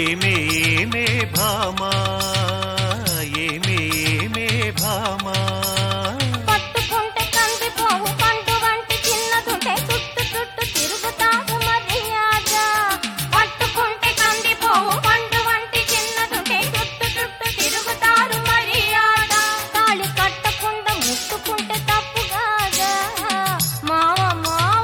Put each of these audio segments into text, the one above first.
ఏమే ఏమే భామా ఏమే ఏమే భామా పట్టుకుంటే కందిపోవు పండు వంటి చిన్నదుంటే చుట్టు చుట్టు తిరుగుతావు మర్యాద పట్టుకుంటే కందిపోవు పండు వంటి చిన్నదుంటే చుట్టు చుట్టు తిరుగుతారు మర్యాద తాళి కట్టకుండా ముట్టుకుంటే తప్పు కాదా మావ మావ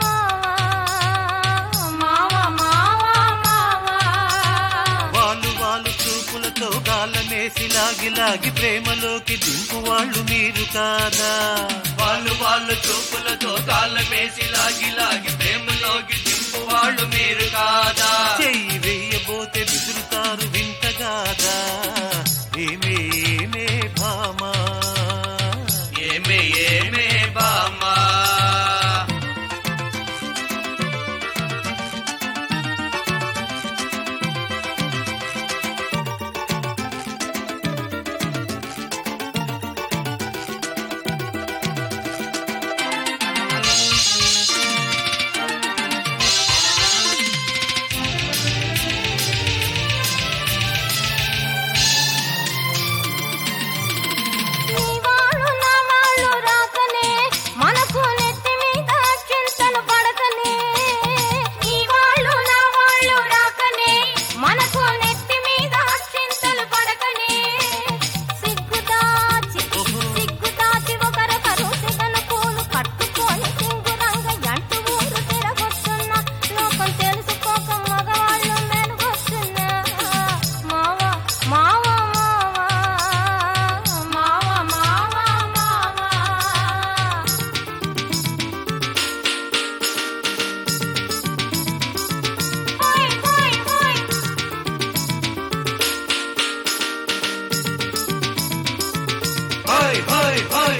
మావ మావ మావ వాళ్ళు వాళ్ళు చూపులతో గాలమేసి లాగి లాగి ప్రేమలోకి దింపు వాళ్ళు మీరు కాదా వాళ్ళు వాళ్ళు చూపులతో కాళ్ళమేసి లాగి లాగి ప్రేమలోకి దింపు వాళ్ళు మీరు కాదా చెయ్యి వేయబోతే విసురుతారు వింతగాదా ఏమే ఏమే భామా ఏమే ఏమే బామా నీ వాళ్ళు నా వాళ్ళు రాకనే మనకు నెత్తి మీద చింతలు పడకనే నీ వాళ్ళు నా వాళ్ళు రాకనే మనకు నెత్తి మీద చింతలు పడకనే సిగ్గుదాచి సిగ్గుదాచి ఒకరొకరు సిగన పూలు కట్టుకొని సింగురంగ ఎంటు ఊరు తిరగొస్తున్నా లోకం తెలుసుకోక మగవాళ్ళు మెరుగొస్తున్నా మావ మావ మావ మావ మావ హోయ్ హోయ్ హోయ్ హోయ్ హోయ్ హోయ్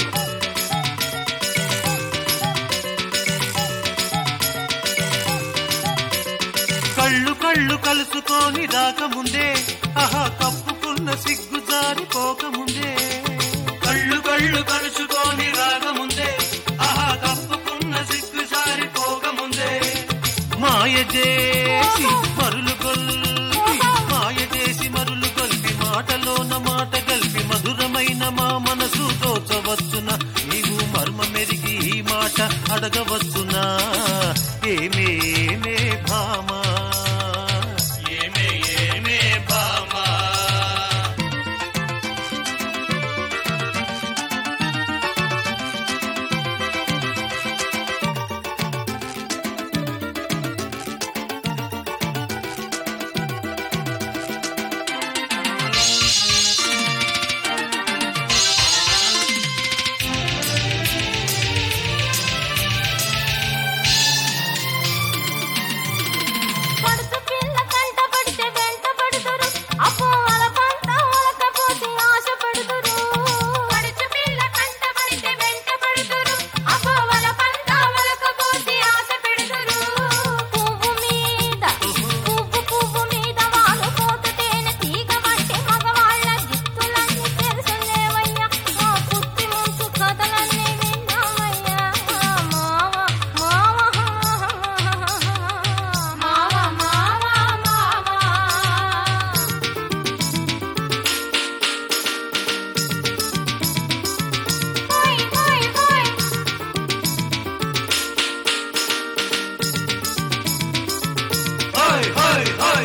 కళ్ళు కళ్ళు కలుసుకొని రాకముందే ఆహా కప్పుకున్న సిగ్గు జారిపోకముందే కళ్ళు కళ్ళు కలుసుకొని రాకముందే ఆహా కప్పుకున్న సిగ్గు సారిపోకముందే మాయ చేసి మరులు గొల్పి మాయ చేసి మరులు గొల్పి మాటలోన మాట గల్పి మధురమైన మా మనసు దోచవచ్చున నీవు మర్మ మెరిగి ఈ మాట అడగవచ్చునా ఏమేమే భామా ఏమే ఏమే బామా పడుచు పిల్ల కంట పడితే వెంట పడుతురు అపో అల పంట ఒలకపోతే ఆశ పడుతురు పడుచు పిల్ల కంట పడితే వెంట పడుతురు అపో అల పంట ఒలకపోతే ఆశ పెడుతురు పువ్వు మీద పువ్వు పువ్వు మీద వాలు పోతు తేనె తీగ వంటి మగవాళ్ళ జిత్తులన్నీ తెలుసులేవయ్యా మా పుట్టి ముంచు కథలన్నీ విన్నామయ్యా మావ మావ మావ మావ మావ హోయ్ హోయ్ హోయ్ హోయ్ హోయ్ హోయ్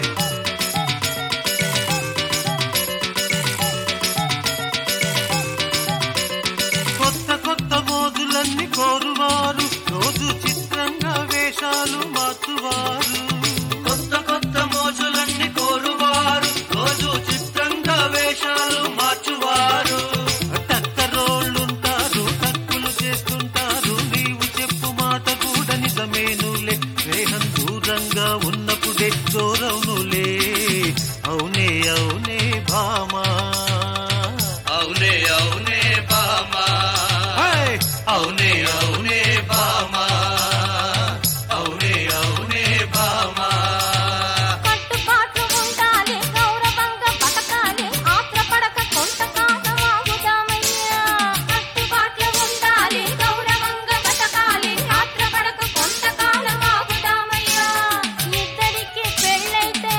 కొత్త కొత్త మోజులన్నీ కోరువారు రోజు చిత్రంగా వేషాలు మార్చువారు కొత్త కొత్త మోజులన్నీ కోరువారు రోజు చిత్రంగా వేషాలు మార్చువారు టక్కరోళ్ళుంటారు టక్కులు చేస్తుంటారు నీవు చెప్పు మాట కూడా నిజమేనులే స్నేహం దూరంగా ఉన్నప్పుడే దూరవునులే అవునే అవునే భామా అవునే అవునే బామా హాయ్! అవునే అవునే బామా అవునే అవునే బామా కట్టుబాట్లు ఉండాలి గౌరవంగా బతకాలి ఆత్రపడక కొంతకాలం ఆగుదామయ్యా కట్టుబాట్లు ఉండాలి గౌరవంగా బతకాలి ఆత్రపడక కొంతకాలం ఆగుదామయ్యా ఇద్దరికి పెళ్ళైతే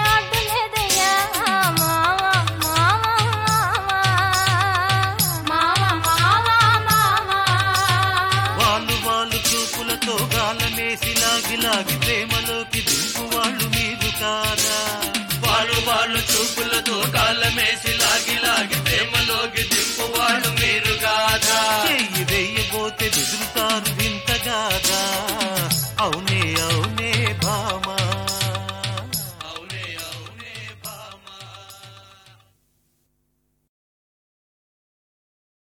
చూపులతో గాలమేసి లాగి లాగి ప్రేమలోకి దింపు వాళ్ళు మీరు కారా వాళ్ళు వాళ్ళు చూపులతో